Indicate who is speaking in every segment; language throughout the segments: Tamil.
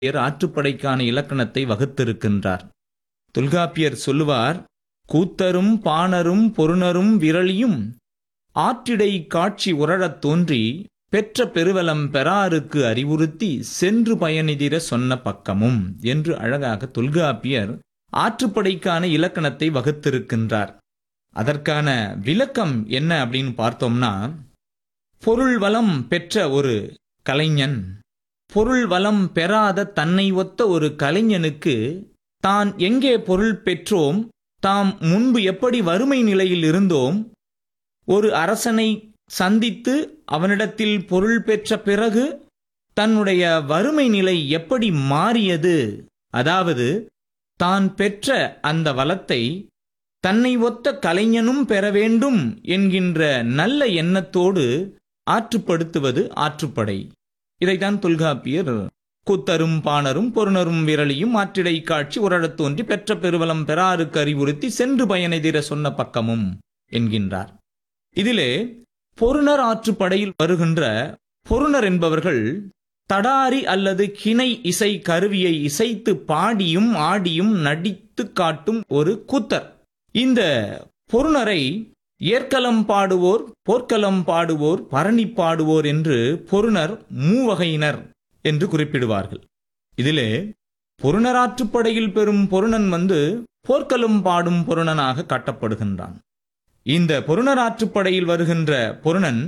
Speaker 1: தொல்காப்பியர் ஆற்றுப்படைக்கான இலக்கணத்தை வகுத்திருக்கின்றார் தொல்காப்பியர் சொல்லுவார் கூத்தரும் பாணரும் பொருணரும் விரலியும் ஆற்றிடை காட்சி உரழத் தோன்றி பெற்ற பெருவலம் பெறாருக்கு அறிவுறுத்தி சென்று பயனிதிர சொன்ன பக்கமும் என்று அழகாக தொல்காப்பியர் ஆற்றுப்படைக்கான இலக்கணத்தை வகுத்திருக்கின்றார் அதற்கான விளக்கம் என்ன அப்படின்னு பார்த்தோம்னா பொருள் வளம் பெற்ற ஒரு கலைஞன் பொருள் வளம் பெறாத தன்னை ஒத்த ஒரு கலைஞனுக்கு தான் எங்கே பொருள் பெற்றோம் தாம் முன்பு எப்படி வறுமை நிலையில் இருந்தோம் ஒரு அரசனை சந்தித்து அவனிடத்தில் பொருள் பெற்ற பிறகு தன்னுடைய வறுமை நிலை எப்படி மாறியது அதாவது தான் பெற்ற அந்த வளத்தை தன்னை ஒத்த கலைஞனும் பெற வேண்டும் என்கின்ற நல்ல எண்ணத்தோடு ஆற்றுப்படுத்துவது ஆற்றுப்படை இதைத்தான் தொல்காப்பியர் கூத்தரும் பாணரும் பொருணரும் விரலியும் ஆற்றிடை காட்சி உரழத் தோன்றி பெற்ற பெருவலம் பெறாருக்கு அறிவுறுத்தி சென்று பயனெதிர சொன்ன பக்கமும் என்கின்றார் இதிலே பொருணர் ஆற்றுப்படையில் வருகின்ற பொருணர் என்பவர்கள் தடாரி அல்லது கிணை இசை கருவியை இசைத்து பாடியும் ஆடியும் நடித்து காட்டும் ஒரு கூத்தர் இந்த பொருணரை ஏற்களம் பாடுவோர் போர்க்களம் பாடுவோர் பரணி பாடுவோர் என்று பொருணர் மூவகையினர் என்று குறிப்பிடுவார்கள் இதிலே பொருணராற்றுப்படையில் பெறும் பொருணன் வந்து போர்க்களம் பாடும் பொருணனாக காட்டப்படுகின்றான் இந்த பொருணராற்றுப்படையில் வருகின்ற பொருணன்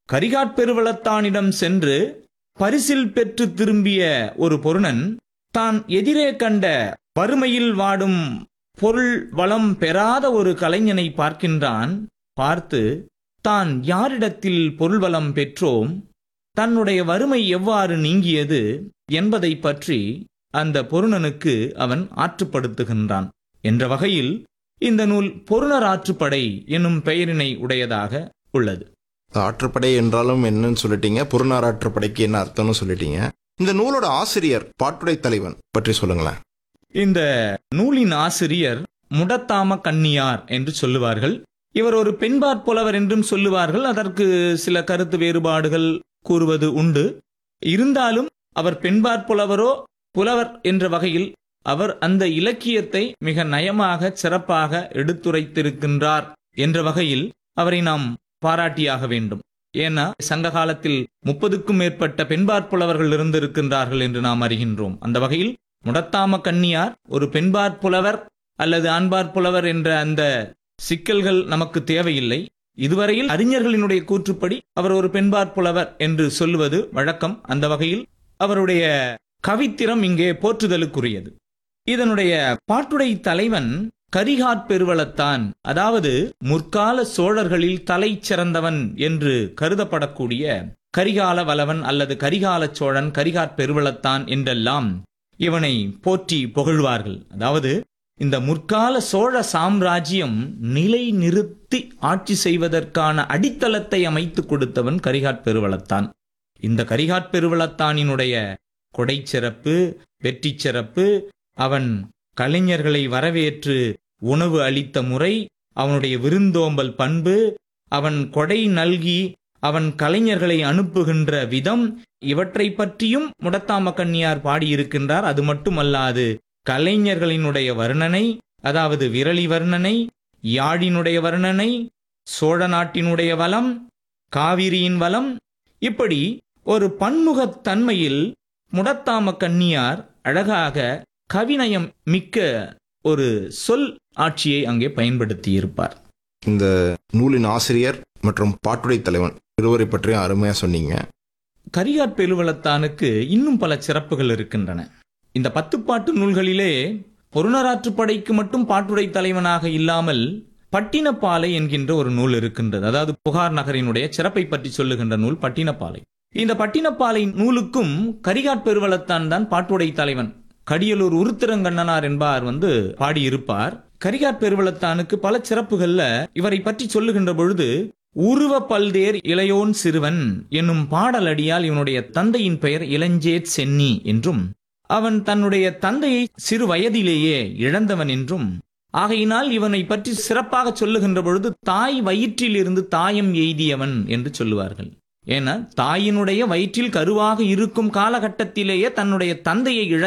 Speaker 1: கரிகாட்பெருவளத்தானிடம் சென்று பரிசில் பெற்று திரும்பிய ஒரு பொருணன் தான் எதிரே கண்ட வறுமையில் வாடும் பொருள் வளம் பெறாத ஒரு கலைஞனை பார்க்கின்றான் பார்த்து தான் யாரிடத்தில் பொருள் வளம் பெற்றோம் தன்னுடைய வறுமை எவ்வாறு நீங்கியது என்பதை பற்றி அந்த பொருணனுக்கு அவன் ஆற்றுப்படுத்துகின்றான் என்ற வகையில் இந்த நூல் பொருணர் ஆற்றுப்படை என்னும் பெயரினை உடையதாக உள்ளது
Speaker 2: ஆற்றுப்படை என்றாலும் என்னன்னு சொல்லிட்டீங்க புறநார் ஆற்றுப்படைக்கு என்ன அர்த்தம்னு சொல்லிட்டீங்க இந்த நூலோட ஆசிரியர் பாட்டுடை தலைவன் பற்றி சொல்லுங்களேன்
Speaker 1: இந்த நூலின் ஆசிரியர் முடத்தாம கன்னியார் என்று சொல்லுவார்கள் இவர் ஒரு பெண்பாற் புலவர் என்றும் சொல்லுவார்கள் அதற்கு சில கருத்து வேறுபாடுகள் கூறுவது உண்டு இருந்தாலும் அவர் பெண்பாற் புலவரோ புலவர் என்ற வகையில் அவர் அந்த இலக்கியத்தை மிக நயமாக சிறப்பாக எடுத்துரைத்திருக்கின்றார் என்ற வகையில் அவரை நாம் பாராட்டியாக வேண்டும் ஏன்னா சங்க காலத்தில் முப்பதுக்கும் மேற்பட்ட பெண்பாற் புலவர்கள் இருந்திருக்கின்றார்கள் என்று நாம் அறிகின்றோம் அந்த வகையில் முடத்தாம கன்னியார் ஒரு பெண்பாற் புலவர் அல்லது ஆண்பாற் புலவர் என்ற அந்த சிக்கல்கள் நமக்கு தேவையில்லை இதுவரையில் அறிஞர்களினுடைய கூற்றுப்படி அவர் ஒரு பெண்பாற் புலவர் என்று சொல்லுவது வழக்கம் அந்த வகையில் அவருடைய கவித்திறம் இங்கே போற்றுதலுக்குரியது இதனுடைய பாட்டுடை தலைவன் கரிகாட் பெருவளத்தான் அதாவது முற்கால சோழர்களில் தலை சிறந்தவன் என்று கருதப்படக்கூடிய கரிகால வலவன் அல்லது கரிகால சோழன் கரிகாட் பெருவளத்தான் என்றெல்லாம் இவனை போற்றி புகழ்வார்கள் அதாவது இந்த முற்கால சோழ சாம்ராஜ்யம் நிலை நிறுத்தி ஆட்சி செய்வதற்கான அடித்தளத்தை அமைத்து கொடுத்தவன் கரிகாட் பெருவளத்தான் இந்த கரிகாட் பெருவளத்தானினுடைய கொடை சிறப்பு வெற்றி சிறப்பு அவன் கலைஞர்களை வரவேற்று உணவு அளித்த முறை அவனுடைய விருந்தோம்பல் பண்பு அவன் கொடை நல்கி அவன் கலைஞர்களை அனுப்புகின்ற விதம் இவற்றை பற்றியும் முடத்தாம கன்னியார் பாடியிருக்கின்றார் அது மட்டுமல்லாது கலைஞர்களினுடைய வர்ணனை அதாவது விரலி வர்ணனை யாழினுடைய வர்ணனை சோழ நாட்டினுடைய வளம் காவிரியின் வளம் இப்படி ஒரு பன்முகத் தன்மையில் முடத்தாம கன்னியார் அழகாக கவிநயம் மிக்க ஒரு சொல் ஆட்சியை அங்கே பயன்படுத்தியிருப்பார்
Speaker 2: இந்த நூலின் ஆசிரியர் மற்றும் பாட்டுடை தலைவன் இருவரை பற்றியும் அருமையா சொன்னீங்க
Speaker 1: கரிகாட் பெருவளத்தானுக்கு இன்னும் பல சிறப்புகள் இருக்கின்றன இந்த பத்துப்பாட்டு நூல்களிலே பொருணராற்றுப்படைக்கு மட்டும் பாட்டுடை தலைவனாக இல்லாமல் பட்டினப்பாலை என்கின்ற ஒரு நூல் இருக்கின்றது அதாவது புகார் நகரினுடைய சிறப்பை பற்றி சொல்லுகின்ற நூல் பட்டினப்பாலை இந்த பட்டினப்பாலை நூலுக்கும் கரிகாட் பெருவளத்தான் தான் பாட்டுடை தலைவன் கடியலூர் உருத்திரங்கண்ணனார் என்பார் வந்து பாடியிருப்பார் கரிகாட் பெருவளத்தானுக்கு பல சிறப்புகள்ல இவரை பற்றி சொல்லுகின்ற பொழுது உருவ பல்தேர் இளையோன் சிறுவன் என்னும் பாடலடியால் இவனுடைய தந்தையின் பெயர் இளஞ்சேத் சென்னி என்றும் அவன் தன்னுடைய தந்தையை சிறு வயதிலேயே இழந்தவன் என்றும் ஆகையினால் இவனை பற்றி சிறப்பாக சொல்லுகின்ற பொழுது தாய் வயிற்றில் இருந்து தாயம் எய்தியவன் என்று சொல்லுவார்கள் ஏன்னா தாயினுடைய வயிற்றில் கருவாக இருக்கும் காலகட்டத்திலேயே தன்னுடைய தந்தையை இழ